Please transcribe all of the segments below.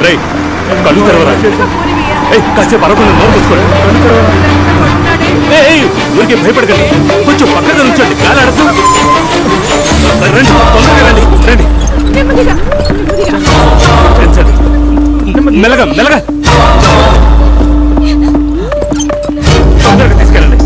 రేయ్, కళ్ళు తెరవరా ఏయ్, కాసేపు అరవకుండా నోరు మూసుకోండి ఏయ్, ఏయ్, ఊరికే భయపడకండి కొంచెం పక్కగా ఉంచండి గాలి అడదు రండి తొందరగా రండి రండి పెంచండి. మెల్లగా మెల్లగా తొందరగా తీసుకెళ్ళండి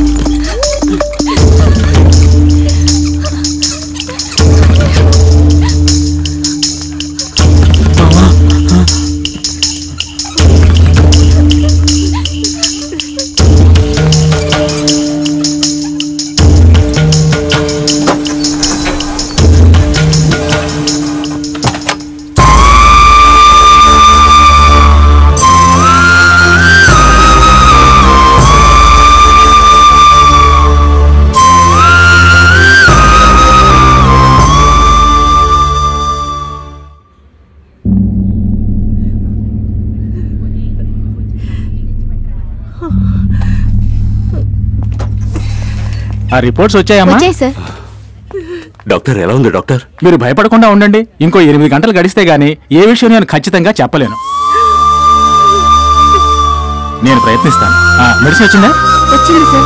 ఆ రిపోర్ట్స్ వచ్చాయమ్మా వచ్చాయి సార్ డాక్టర్ ఎలా ఉంది డాక్టర్ మీరు భయపడకుండా ఉండండి ఇంకో ఎనిమిది గంటలు గడిస్తే గానీ ఏ విషయం నేను ఖచ్చితంగా చెప్పలేను నేను ప్రయత్నిస్తాను ఆ, మెడిసిన్ వచ్చిందా వచ్చింది సార్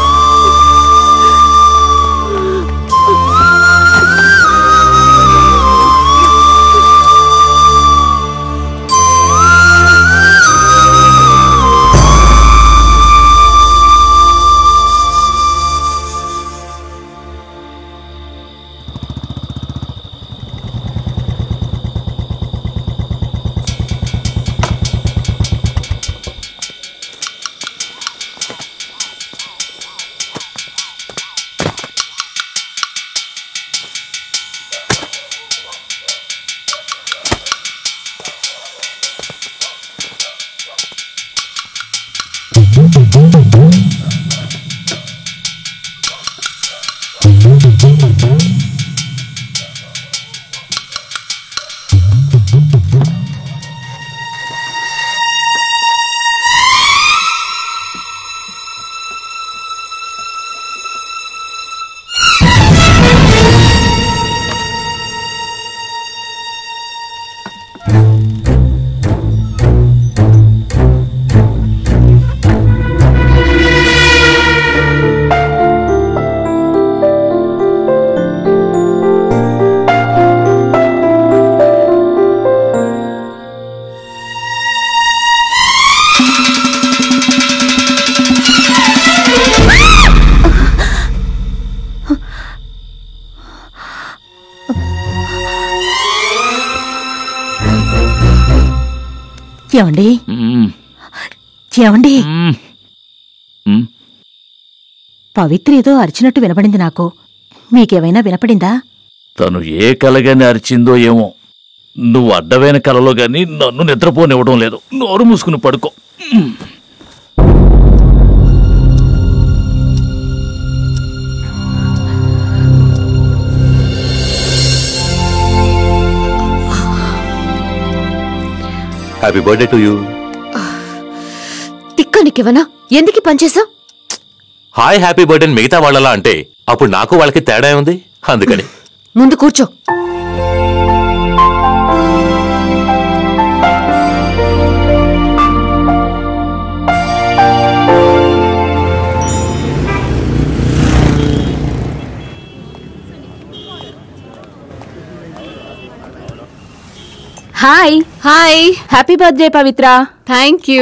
ఏమండి ఏమండి పవిత్ర ఏదో అరిచినట్టు వినపడింది నాకు మీకేమైనా వినపడిందా తను ఏ కలగాని అరిచిందో ఏమో నువ్వు అడ్డమైన కలలో గాని నన్ను నిద్రపోనివ్వడం లేదు నోరు మూసుకుని పడుకో హ్యాపీ బర్త్డే టు యూ తిక్క నీకేమన్నా ఎందుకు పనిచేసా హాయ్ హ్యాపీ బర్త్డే మిగతా వాళ్ళలా అంటే అప్పుడు నాకు వాళ్ళకి తేడా ఉంది అందుకని ముందు కూర్చో hi hi happy birthday Pavitra thank you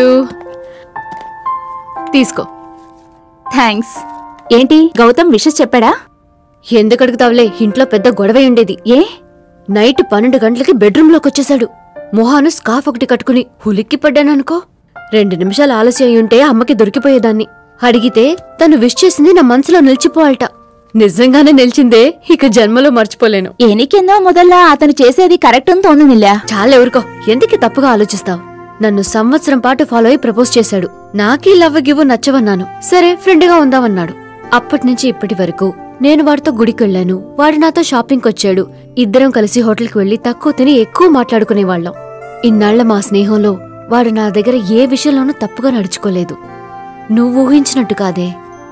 తీసుకో థ్యాంక్స్ ఏంటి గౌతమ్ విషెస్ చెప్పాడా ఎందుకు అడుగుతావులే ఇంట్లో పెద్ద గొడవ ఉండేది ఏ నైట్ పన్నెండు గంటలకి బెడ్రూమ్ లోకి వచ్చేశాడు మొహాను స్కార్ఫ్ ఒకటి కట్టుకుని హులిక్కి పడ్డాననుకో రెండు నిమిషాలు ఆలస్యం అయి ఉంటే అమ్మకి దొరికిపోయేదాన్ని అడిగితే తను విష్ చేసింది నా మనసులో నిలిచిపోవాలట నిజంగానే నిలిచిందే ఇక జన్మలో మర్చిపోలేను ఎనికెందో మొదల్ల అతను చేసేది కరెక్ట్ అని తోందినిల్లా చాలా ఎవరికో ఎందుకు తప్పుగా ఆలోచిస్తావు నన్ను సంవత్సరం పాటు ఫాలో అయి ప్రపోజ్ చేశాడు నాకీ లవ్ గివ్ నచ్చవన్నాను సరే ఫ్రెండ్ గా ఉందామన్నాడు అప్పటి నుంచి ఇప్పటి వరకు నేను వాడితో గుడికి వెళ్ళాను వాడు నాతో షాపింగ్ వచ్చాడు ఇద్దరం కలిసి హోటల్కి వెళ్లి తక్కువ తిని ఎక్కువ మాట్లాడుకునేవాళ్ళం ఇన్నాళ్ల మా స్నేహంలో వాడు నా దగ్గర ఏ విషయంలోనూ తప్పుగా నడుచుకోలేదు నువ్వు ఊహించినట్టు కాదే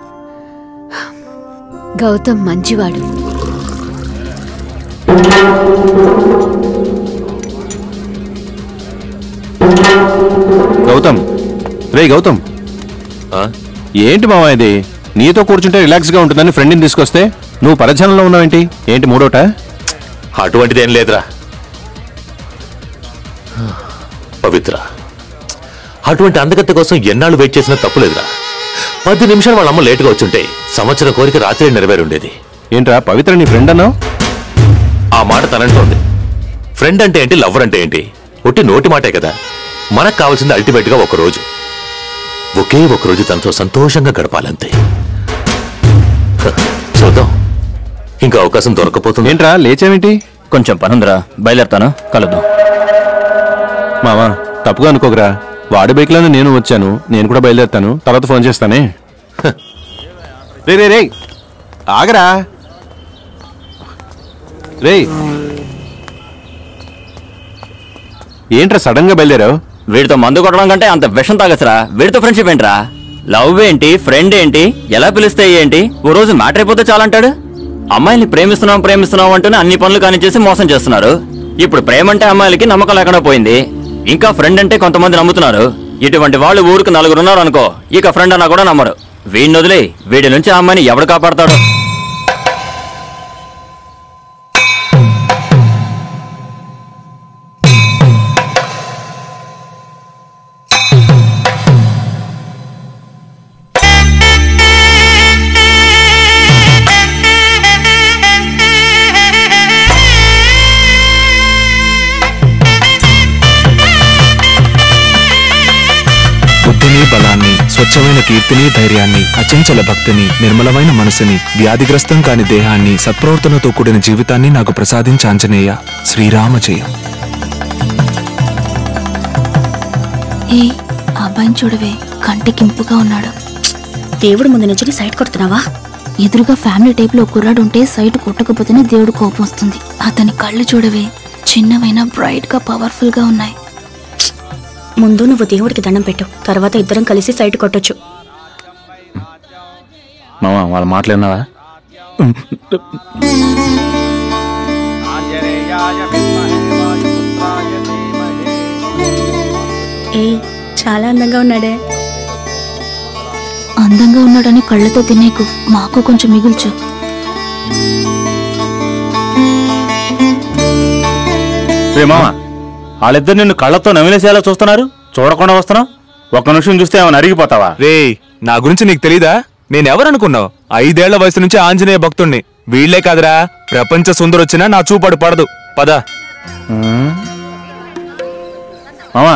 గౌతమ్ మంచివాడు గౌతమ్ రే గౌతమ్ ఏంటి మావా ఇది నీతో కూర్చుంటే రిలాక్స్ గా ఉంటుందని ఫ్రెండ్ని తీసుకొస్తే నువ్వు పరధ్యానంలో ఉన్నావేంటి ఏంటి మూడోట అటువంటిదేం లేదురా పవిత్ర అటువంటి అందగత్తె కోసం ఎన్నాళ్ళు వెయిట్ చేసినా తప్పులేదురా పది నిమిషాలు వాళ్ళ అమ్మ లేటుగా వచ్చుంటే సంవత్సరం కోరిక రాత్రి నెరవేరి ఉండేది ఏంట్రా పవిత్ర నీ ఫ్రెండ్ అన్నావు ఆ మాట తనంటోంది ఫ్రెండ్ అంటే ఏంటి లవర్ అంటే ఏంటి ఒట్టి నోటి మాటే కదా మనకు కావాల్సింది అల్టిమేట్ గా ఒక రోజు ఒకే ఒక రోజు తనతో సంతోషంగా గడపాలంతే హ, చూద్దాం ఇంకా అవకాశం దొరకపోతుంది ఏంట్రా లేచావేంటి కొంచెం పనుందిరా బయలుదేరుతాను కలుద్దాం మావా తప్పుగా అనుకోకరా వాడి బైక్లోనే నేను వచ్చాను నేను కూడా బయలుదేరుతాను తర్వాత ఫోన్ చేస్తానే హ. రే రే రే ఆగరా రే ఏంట్రా సడన్ గా బయలుదేరావు వీడితో మందు కొట్టడం కంటే అంత విషం తాగసరా వీడితో ఫ్రెండ్షిప్ ఏంట్రా లవ్ ఏంటి ఫ్రెండ్ ఏంటి ఎలా పిలిస్తే ఏంటి ఓ రోజు మ్యాటర్ అయిపోతే చాలంటాడు అమ్మాయిల్ని ప్రేమిస్తున్నాం ప్రేమిస్తున్నాం అంటూనే అన్ని పనులు కానిచ్చేసి మోసం చేస్తున్నారు ఇప్పుడు ప్రేమ అంటే అమ్మాయిలకి నమ్మకం లేకుండా పోయింది ఇంకా ఫ్రెండ్ అంటే కొంతమంది నమ్ముతున్నారు ఇటువంటి వాళ్ళు ఊరికి నలుగురు ఉన్నారు అనుకో ఇక ఫ్రెండ్ అన్నా కూడా నమ్మరు వీడిని వదిలి వీడి నుంచి ఆ అమ్మాయిని ఎవడు కాపాడతాడు బుద్ధిని బలాన్ని స్వచ్ఛమైన కీర్తిని ధైర్యాన్ని అచంచల భక్తిని నిర్మలమైన మనసుని వ్యాధిగ్రస్తం కాని దేహాన్ని సత్ప్రవర్తనతో కూడిన జీవితాన్ని నాకు ప్రసాదించ ఆంజనేయ శ్రీరామ జయం ఏ ఆ అబ్బాయిని చూడవే కంటికింపుగా ఉన్నాడు దేవుడు ముందు నుంచి సైట్ కొడుతున్నావా ఎదురుగా ఫ్యామిలీ టైప్ లో కుర్రాడు ఉంటే సైట్ కొట్టకపోతేనే దేవుడు కోపం వస్తుంది అతని కళ్ళు చూడవే చిన్నవైన బ్రైట్ గా పవర్ఫుల్ గా ఉన్నాయి ముందు నువ్వు దేవుడికి దండం పెట్టు తర్వాత ఇద్దరం కలిసి సైట్ కొట్టొచ్చు మామ వాళ్ళ మాట్లాడినావా ఏ చాలా అందంగా ఉన్నాడే అందంగా ఉన్నాడని కళ్ళతో తినేకు మాకు కొంచెం మిగుల్చు రే మామ వాళ్ళిద్దరు నిన్ను కళ్ళతో నమిలేసేలా చూస్తున్నారు చూడకుండా వస్తున్నావు ఒక్క నిమిషం చూస్తే ఏమైనా అరిగిపోతావా రే నా గురించి నీకు తెలీదా నేనెవరనుకున్నావు ఐదేళ్ల వయసు నుంచి ఆంజనేయ భక్తుణ్ణి వీళ్లే కాదురా ప్రపంచ సుందరొచ్చినా నా చూపడు పడదు పద మామా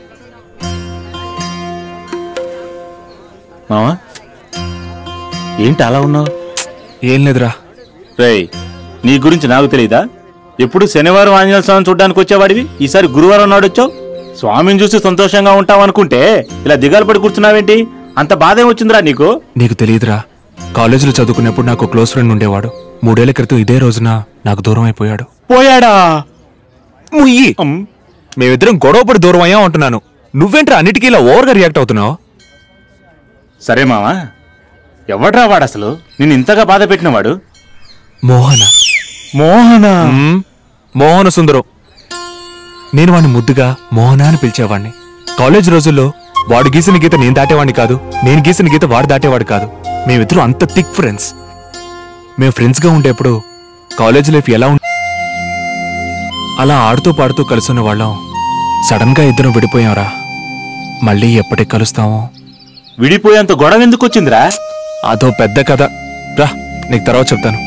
మామా ఏంటి అలా ఉన్నావు ఏం లేదురా రేయ్ నీ గురించి నాకు తెలియదా ఎప్పుడు శనివారం ఆంజనేయ స్వామిని చూడడానికి వచ్చేవాడివి ఈసారి గురువారం నాడు వచ్చావు స్వామిని చూసి సంతోషంగా ఉంటావనుకుంటే ఇలా దిగాలు పడి కూర్చున్నావేంటి అంత బాధ ఏమొచ్చిందిరా నీకు నీకు తెలియదురా కాలేజీలో చదువుకున్నప్పుడు నాకు క్లోజ్ ఫ్రెండ్ ఉండేవాడు మూడేళ్ల క్రితం ఇదే రోజున నాకు దూరం అయిపోయాడు పోయాడా ముయ్యి మేమిద్దరం గొడవపడి దూరం అయ్యాం అంటున్నాను నువ్వేంట్రా అన్నిటికీ ఇలా ఓవర్గా రియాక్ట్ అవుతున్నావు సరే మావా ఎవడ్రా వాడు అసలు నిన్ను ఇంతగా బాధ పెట్టినవాడు మోహన మోహన మ్మ్. మోహన సుందరం నేను వాడిని ముద్దుగా మోహన అని పిలిచేవాడిని కాలేజ్ రోజుల్లో వాడు గీసిన గీత నేను దాటేవాడిని కాదు నేను గీసిన గీత వాడు దాటేవాడు కాదు మేమిద్దరం అంత థిక్ ఫ్రెండ్స్ మేము ఫ్రెండ్స్ గా ఉండేప్పుడు కాలేజ్ లైఫ్ ఎలా ఉం అలా ఆడుతూ పాడుతూ కలుసున్న వాళ్ళం సడన్ గా ఇద్దరం విడిపోయాంరా మళ్ళీ ఎప్పటికి కలుస్తామో విడిపోయేంత గొడవ ఎందుకు వచ్చిందిరా అదో పెద్ద కథ రా నీకు తర్వాత చెప్తాను